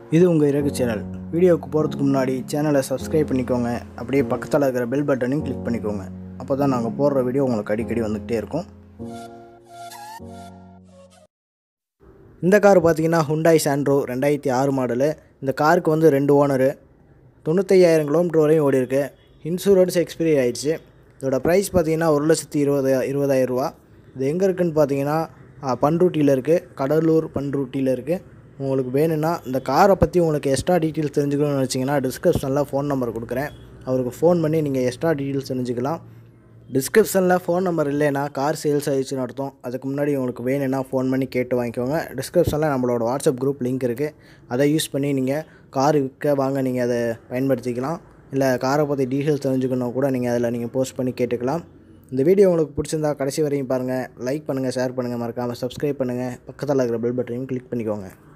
இது உங்கள் இறகு சேனல் வீடியோவுக்கு போகிறதுக்கு முன்னாடி சேனலை சப்ஸ்கிரைப் பண்ணிக்கோங்க அப்படியே பக்கத்தில் இருக்கிற பெல் பட்டனையும் கிளிக் பண்ணிக்கோங்க அப்போ தான் நாங்கள் போடுற வீடியோ உங்களுக்கு அடிக்கடி வந்துக்கிட்டே இருக்கும் இந்த கார் பார்த்தீங்கன்னா ஹுண்டாய் சாண்ட்ரோ ரெண்டாயிரத்தி ஆறு மாடலு இந்த காருக்கு வந்து ரெண்டு ஓனரு தொண்ணூத்தையாயிரம் கிலோமீட்டர் வரையும் ஓடி இருக்கு இன்சூரன்ஸ் எக்ஸ்பைரி ஆயிடுச்சு இதோட ப்ரைஸ் பார்த்தீங்கன்னா ஒரு லட்சத்தி இருபது இருபதாயிரம் ரூபா இது எங்கே இருக்குதுன்னு பார்த்தீங்கன்னா ஆ, பண்ருட்டியில் இருக்குது கடலூர் பண்ருட்டியில் இருக்குது உங்களுக்கு வேணும்னா இந்த காரை பற்றி உங்களுக்கு எக்ஸ்ட்ரா டீட்டெயில்ஸ் தெரிஞ்சுக்கணும்னு வச்சிங்கன்னா டிஸ்கிரிப்ஷனில் ஃபோன் நம்பர் கொடுக்குறேன் அவருக்கு ஃபோன் பண்ணி நீங்கள் எக்ஸ்ட்ரா டீட்டெயில்ஸ் தெரிஞ்சுக்கலாம் டிஸ்கிரிப்ஷனில் ஃபோன் நம்பர் இல்லைன்னா கார் சேல்ஸ் ஆயிடுச்சுன்னு அர்த்தம் அதுக்கு முன்னாடி உங்களுக்கு வேணும்னா ஃபோன் பண்ணி கேட்டு வாங்கிக்கோங்க டிஸ்கிரிப்ஷனில் நம்மளோட வாட்ஸ்அப் குரூப் லிங்க் இருக்குது அதை யூஸ் பண்ணி நீங்கள் கார் விற்க வாங்க நீங்கள் அதை பயன்படுத்திக்கலாம் இல்லை காரை பற்றி டீட்டெயில்ஸ் தெரிஞ்சுக்கணும் கூட நீங்கள் அதில் நீங்கள் போஸ்ட் பண்ணி கேட்டுக்கலாம் இந்த வீடியோ உங்களுக்கு பிடிச்சிருந்தா கடைசி வரையும் பாருங்கள் லைக் பண்ணுங்கள் ஷேர் பண்ணுங்கள் மறக்காமல் சப்ஸ்கிரைப் பண்ணுங்கள் பக்கத்தில் இருக்கிற பெல் பட்டனையும் கிளிக் பண்ணிக்கோங்க